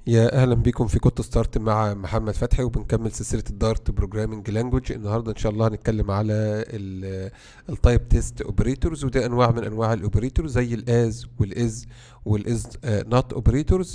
يا اهلا بكم في كود ستارت مع محمد فتحي وبنكمل سلسله الدارت بروجرامنج لانجوج النهارده ان شاء الله هنتكلم على التايب تيست اوبريتورز وده انواع من انواع الاوبريتورز زي الاز والاز والاز نوت اوبريتورز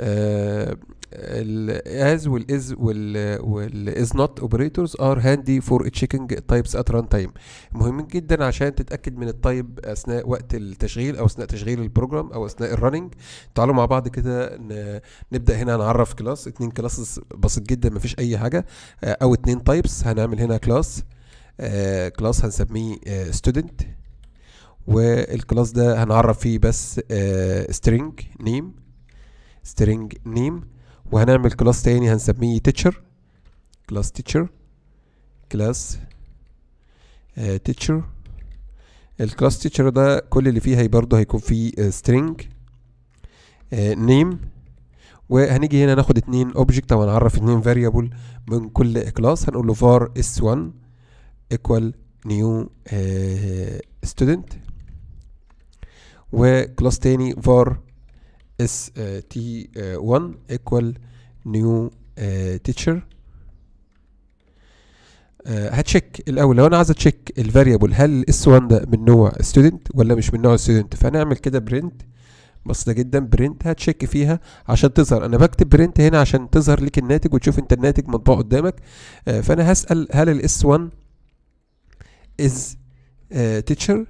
الاز والاز والاز نوت اوبريتورز ار هاندي فور تشيكينج تايبس ات ران تايم مهمين جدا عشان تتاكد من التايب اثناء وقت التشغيل او اثناء تشغيل البروجرام او اثناء الرننج تعالوا مع بعض كده نبدا هنا نعرف كلاس اتنين كلاسز بسيط جدا مفيش اي حاجه او اتنين تايبس هنعمل هنا كلاس كلاس هنسميه ستودنت والكلاس ده هنعرف فيه بس string name string name وهنعمل كلاس تاني هنسميه teacher كلاس teacher كلاس teacher الكلاس teacher ده كل اللي فيه هي برضه هيكون فيه string name وهنيجي هنا ناخد اتنين اوبجكت او هنعرف اتنين variable من كل كلاس هنقول له var s1 equal new student وكلاس تاني var s t 1 equal new teacher هتشيك الاول لو انا عايز اتشيك الفاريبل هل اس 1 ده من نوع ستودنت ولا مش من نوع ستودنت فهنعمل كده برنت بسيطه جدا برنت هتشيك فيها عشان تظهر انا بكتب برنت هنا عشان تظهر لك الناتج وتشوف انت الناتج مطبوع قدامك فانا هسال هل الاس 1 is teacher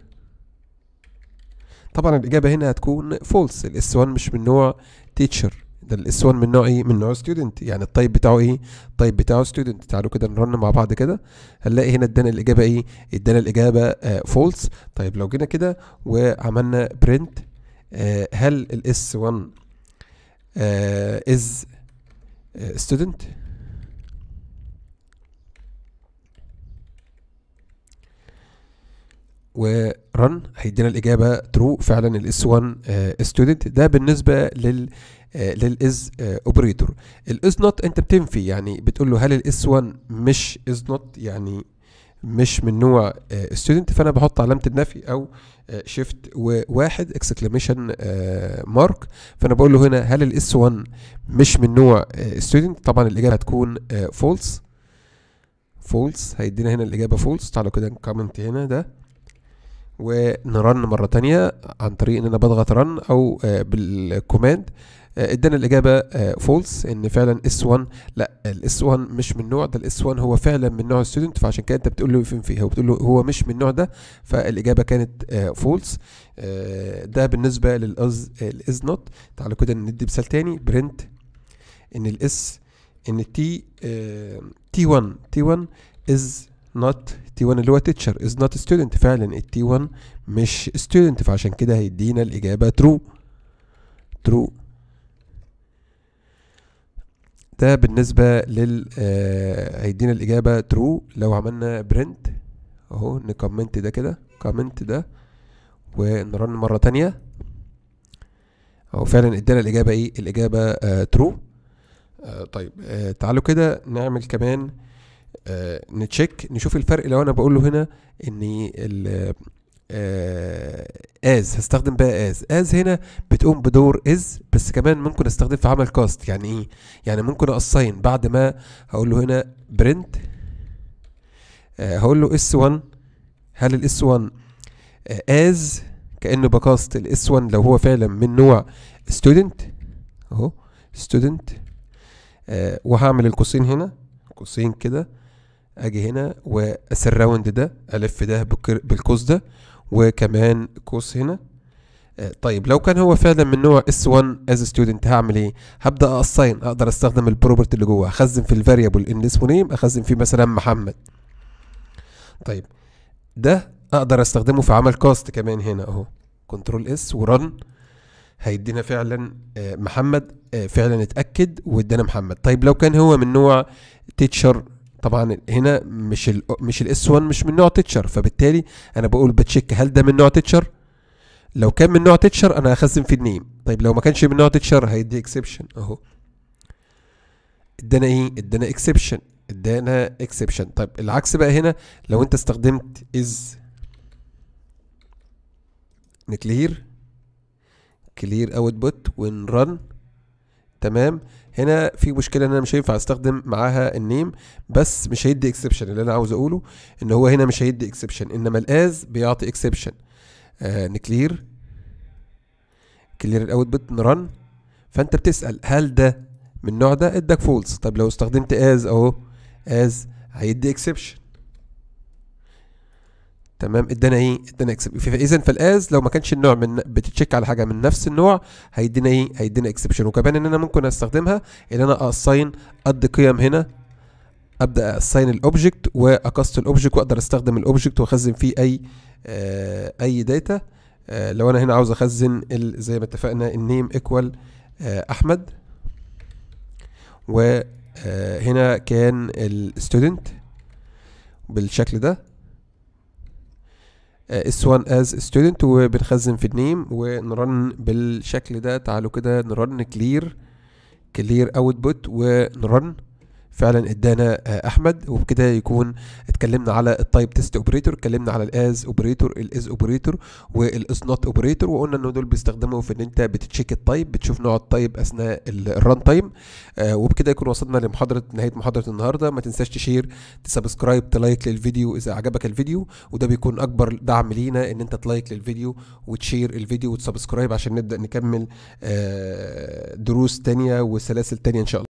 طبعا الاجابه هنا هتكون false الاس 1 مش من نوع teacher ده الاس 1 من نوع ايه من نوع student يعني الطيب بتاعه ايه الطيب بتاعه student تعالوا كده نرن مع بعض كده هنلاقي هنا ادانا الاجابه ايه ادانا الاجابه آه false طيب لو جينا كده وعملنا print آه هل الاس 1 آه is student ورن هيدينا الاجابه ترو فعلا الاس 1 ستودنت ده بالنسبه لل للاز اوبريتور الاز نوت انت بتنفي يعني بتقول له هل الاس 1 مش از نوت يعني مش من نوع ستودنت فانا بحط علامه النفي او شيفت وواحد اكسكليميشن مارك فانا بقول له هنا هل الاس 1 مش من نوع ستودنت طبعا الاجابه هتكون فولس فولس هيدينا هنا الاجابه فولس تعالوا كده نكومنت هنا ده ونرن مرة تانية عن طريق ان انا بضغط رن او بالكوماند ادانا الاجابة فولس ان فعلا اس 1 لا الاس 1 مش من النوع ده الاس 1 هو فعلا من نوع ستودنت فعشان كده انت بتقول له فين فيه هو بتقول له هو مش من النوع ده فالاجابة كانت فولس ده بالنسبة للاز الاز نوت تعالوا كده ندي مثال تاني برنت ان الاس ان التي تي 1 تي 1 از not T1 اللي هو teacher is not student فعلا ال T1 مش student فعشان كده هيدينا الإجابة true true ده بالنسبة لل آه هيدينا الإجابة true لو عملنا print أهو نكومنت ده كده كومنت ده ونرن مرة تانية أهو فعلا ادانا الإجابة إيه الإجابة آه true آه طيب آه تعالوا كده نعمل كمان آه نتشيك نشوف الفرق لو انا بقول له هنا ان ال از آه هستخدم بقى از از هنا بتقوم بدور از بس كمان ممكن استخدم في عمل كاست يعني ايه يعني ممكن اصين بعد ما هقول له هنا برنت آه هقول له اس 1 هل الاس 1 از كانه بكاست الاس 1 لو هو فعلا من نوع ستودنت اهو ستودنت وهعمل القوسين هنا قوسين كده اجي هنا واسراوند ده الف ده بالقوس ده وكمان قوس هنا آه طيب لو كان هو فعلا من نوع اس 1 از ستودنت هعمل ايه هبدا اقصين اقدر استخدم البروبرتي اللي جوه اخزن في الفاريبل ان اسمه نيم اخزن فيه مثلا محمد طيب ده اقدر استخدمه في عمل كاست كمان هنا اهو كنترول اس ورن هيدينا فعلا آه محمد آه فعلا اتاكد وادانا محمد طيب لو كان هو من نوع تيتشر طبعا هنا مش ال مش الاس 1 مش من نوع تيتشر فبالتالي انا بقول بتشيك هل ده من نوع تيتشر لو كان من نوع تيتشر انا هخزن في النيم طيب لو ما كانش من نوع تيتشر هيدي اكسبشن اهو ادانا ايه ادانا اكسبشن ادانا اكسبشن طيب العكس بقى هنا لو انت استخدمت از نكلير كلير اوت بوت ونرن تمام هنا في مشكله ان انا مش هينفع استخدم معاها النيم بس مش هيدي اكسبشن اللي انا عاوز اقوله ان هو هنا مش هيدي اكسبشن انما الاز بيعطي اكسبشن آه نكلير كلير الاوتبوت نرن فانت بتسال هل ده من النوع ده اداك فولس طب لو استخدمت از اهو از هيدي اكسبشن تمام ادانا ايه ادانا اكسبشن اذا فالاز لو ما كانش النوع من بتتشيك على حاجه من نفس النوع هيدينا ايه هيدينا اكسبشن وكمان ان انا ممكن استخدمها ان انا اساين ادي قيم هنا ابدا اساين الاوبجكت واقص الاوبجكت واقدر استخدم الاوبجكت واخزن فيه اي آه اي داتا آه لو انا هنا عاوز اخزن زي ما اتفقنا النيم ايكوال آه احمد وهنا كان الستودنت بالشكل ده اس 1 از ستودنت وبنخزن في النيم ونرن بالشكل ده تعالوا كده نرن كلير كلير اوتبوت ونرن فعلا ادانا احمد وبكده يكون اتكلمنا على التايب تيست اوبريتور اتكلمنا على الاز اوبريتور الاز اوبريتور والاز نوت اوبريتور وقلنا ان دول بيستخدموا في ان انت بتتشيك التايب بتشوف نوع التايب اثناء الران تايم آه وبكده يكون وصلنا لمحاضره نهايه محاضره النهارده ما تنساش تشير تسبسكرايب تلايك للفيديو اذا عجبك الفيديو وده بيكون اكبر دعم لينا ان انت تلايك للفيديو وتشير الفيديو وتسبسكرايب عشان نبدا نكمل آه دروس تانية وسلاسل تانية ان شاء الله